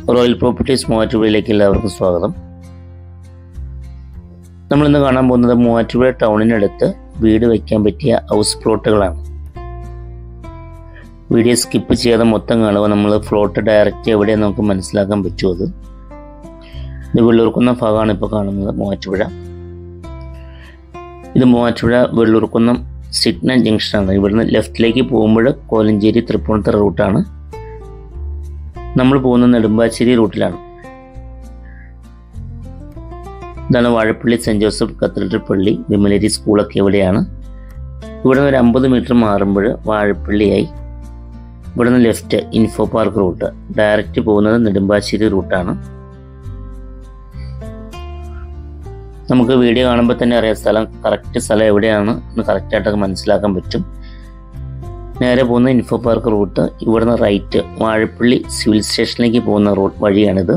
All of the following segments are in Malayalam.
റോയൽ പ്രോപ്പർട്ടീസ് മൂവാറ്റുപുഴയിലേക്ക് എല്ലാവർക്കും സ്വാഗതം നമ്മളിന്ന് കാണാൻ പോകുന്നത് മൂവാറ്റുപുഴ ടൗണിനടുത്ത് വീട് വയ്ക്കാൻ പറ്റിയ ഹൗസ് പ്ലോട്ടുകളാണ് വീഡിയോ സ്കിപ്പ് ചെയ്യാതെ മൊത്തം കാണുക നമ്മൾ ഫ്ലോട്ട് ഡയറക്റ്റ് എവിടെയെന്ന് നമുക്ക് മനസ്സിലാക്കാൻ പറ്റുമോ അത് ഇത് വെള്ളൂർക്കുന്ന ഭാഗമാണ് ഇപ്പോൾ കാണുന്നത് മൂവാറ്റുപുഴ ഇത് മൂവാറ്റുപുഴ വെള്ളൂർക്കുന്നം സിഗ്നൽ ജംഗ്ഷനാണ് ഇവിടുന്ന് ലെഫ്റ്റിലേക്ക് പോകുമ്പോൾ കോലഞ്ചേരി തൃപ്പൂണിത്തറ റൂട്ടാണ് നമ്മൾ പോകുന്ന നെടുമ്പാശ്ശേരി റൂട്ടിലാണ് ഇതാണ് വാഴപ്പള്ളി സെൻറ് ജോസഫ് കത്തീഡ്രൽ പള്ളി വിമലരി സ്കൂളൊക്കെ ഇവിടെയാണ് ഇവിടെ നിന്ന് ഒരു അമ്പത് മീറ്റർ മാറുമ്പോൾ വാഴപ്പള്ളിയായി ഇവിടെ നിന്ന് left info park route direct പോകുന്നത് നെടുമ്പാശ്ശേരി റൂട്ടാണ് നമുക്ക് വീഡിയോ കാണുമ്പോൾ തന്നെ അറിയാം സ്ഥലം കറക്റ്റ് സ്ഥലം എവിടെയാണ് എന്ന് കറക്റ്റായിട്ടൊക്കെ മനസ്സിലാക്കാൻ പറ്റും നേരെ പോകുന്ന ഇൻഫോ പാർക്ക് റൂട്ട് ഇവിടുന്ന് റൈറ്റ് വാഴപ്പള്ളി സിവിൽ സ്റ്റേഷനിലേക്ക് പോകുന്ന റൂട്ട് വഴിയാണിത്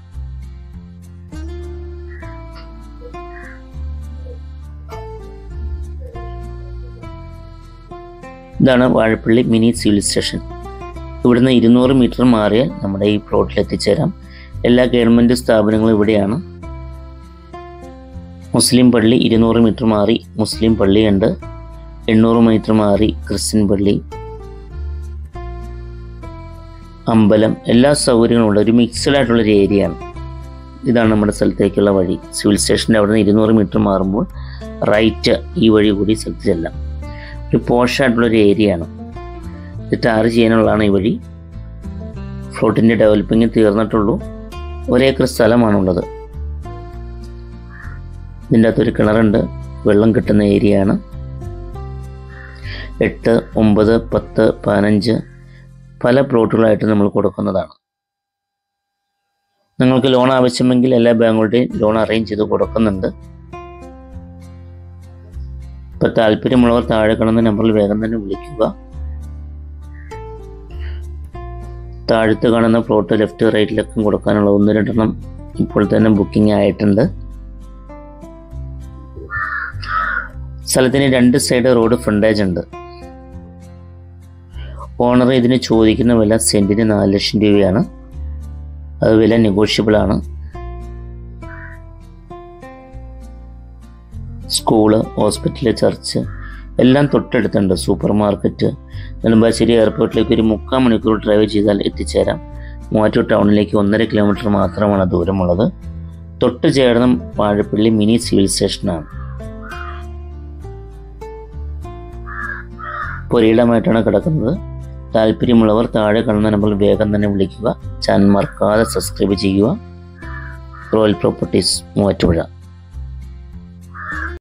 ഇതാണ് വാഴപ്പള്ളി മിനി സിവിൽ സ്റ്റേഷൻ ഇവിടുന്ന് ഇരുന്നൂറ് മീറ്റർ മാറിയാൽ നമ്മുടെ ഈ പ്ലോട്ടിൽ എത്തിച്ചേരാം എല്ലാ ഗവൺമെൻറ് സ്ഥാപനങ്ങളും ഇവിടെയാണ് മുസ്ലിം പള്ളി ഇരുന്നൂറ് മീറ്റർ മാറി മുസ്ലിം പള്ളിയുണ്ട് എണ്ണൂറ് മീറ്റർ മാറി ക്രിസ്ത്യൻ പള്ളി അമ്പലം എല്ലാ സൗകര്യങ്ങളും ഉള്ള ഒരു മിക്സഡ് ആയിട്ടുള്ള ഒരു ഏരിയയാണ് ഇതാണ് നമ്മുടെ സ്ഥലത്തേക്കുള്ള വഴി സിവിൽ സ്റ്റേഷൻ്റെ അവിടെ നിന്ന് ഇരുന്നൂറ് മീറ്റർ മാറുമ്പോൾ റൈറ്റ് ഈ വഴി കൂടി സ്ഥലത്ത് ചെല്ലാം ഒരു പോഷായിട്ടുള്ളൊരു ഏരിയയാണ് ഇത് ടാർ ചെയ്യാനുള്ളതാണ് ഈ വഴി ഫ്ലോട്ടിൻ്റെ ഡെവലപ്പിംഗ് തീർന്നിട്ടുള്ളൂ ഒരേക്കർ സ്ഥലമാണുള്ളത് ഇതിൻ്റെ അകത്തൊരു കിണറുണ്ട് വെള്ളം കിട്ടുന്ന ഏരിയയാണ് എട്ട് ഒമ്പത് പത്ത് പതിനഞ്ച് പല പ്ലോട്ടുകളായിട്ട് നമ്മൾ കൊടുക്കുന്നതാണ് നിങ്ങൾക്ക് ലോൺ ആവശ്യമെങ്കിൽ എല്ലാ ബാങ്കുകളുടെയും ലോൺ അറേഞ്ച് ചെയ്ത് കൊടുക്കുന്നുണ്ട് ഇപ്പോൾ താല്പര്യമുള്ളവർ താഴെ കാണുന്ന നമ്പറിൽ വേഗം തന്നെ വിളിക്കുക താഴത്ത് കാണുന്ന പ്ലോട്ട് ലെഫ്റ്റ് റൈറ്റിലൊക്കെ കൊടുക്കാനുള്ള ഒന്ന് രണ്ടെണ്ണം ഇപ്പോൾ തന്നെ ബുക്കിംഗ് ആയിട്ടുണ്ട് സ്ഥലത്തിന് രണ്ട് സൈഡ് റോഡ് ഫ്രണ്ടേജ് ഉണ്ട് ഓണർ ഇതിന് ചോദിക്കുന്ന വില സെൻറ്റിന് നാല് ലക്ഷം രൂപയാണ് അത് വില നെഗോഷ്യബിൾ ആണ് സ്കൂള് ഹോസ്പിറ്റല് ചർച്ച് എല്ലാം തൊട്ടടുത്തുണ്ട് സൂപ്പർ മാർക്കറ്റ് നെടുമ്പാശ്ശേരി എയർപോർട്ടിലേക്ക് ഒരു മുക്കാൽ മണിക്കൂർ ഡ്രൈവ് ചെയ്താൽ എത്തിച്ചേരാം മൂവാറ്റൂർ ടൗണിലേക്ക് ഒന്നര കിലോമീറ്റർ മാത്രമാണ് ദൂരമുള്ളത് തൊട്ട് ചേർന്ന് വാഴപ്പള്ളി മിനി സിവിൽ സ്റ്റേഷനാണ് പുരയിടമായിട്ടാണ് കിടക്കുന്നത് താല്പര്യമുള്ളവർ താഴെ കാണുന്ന നമ്പറിൽ വേഗം തന്നെ വിളിക്കുക ചാനൽ മറക്കാതെ സബ്സ്ക്രൈബ് ചെയ്യുക റോയൽ പ്രോപ്പർട്ടീസ് മൂവാറ്റുപുഴ